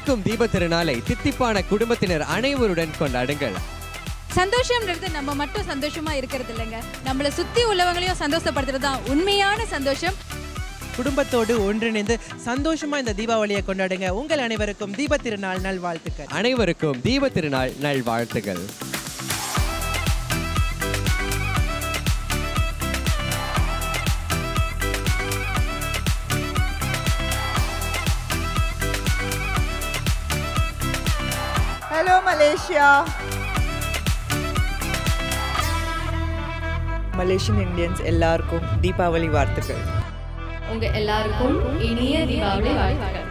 அனைவருக்கும் தீப திருநாளை தித்திப்பான குடும்பத்தினர் அனைவருடன் கொண்டாடுங்கள் சந்தோஷம்ன்றது நம்ம மட்டும் சந்தோஷமா இருக்கிறது இல்லைங்க நம்மளை சுத்தி உள்ளவங்களையும் சந்தோஷப்படுத்துறது தான் உண்மையான சந்தோஷம் குடும்பத்தோடு ஒன்றிணைந்து சந்தோஷமா இந்த தீபாவளியை கொண்டாடுங்க உங்கள் அனைவருக்கும் தீப திருநாள் நல்வாழ்த்துக்கள் அனைவருக்கும் தீப திருநாள் நல்வாழ்த்துகள் ஹலோ மலேசியா மலேசியன் இந்தியன்ஸ் எல்லாருக்கும் தீபாவளி வாழ்த்துக்கள் உங்க எல்லாருக்கும் இனிய தீபாவளி வாழ்த்துக்கள்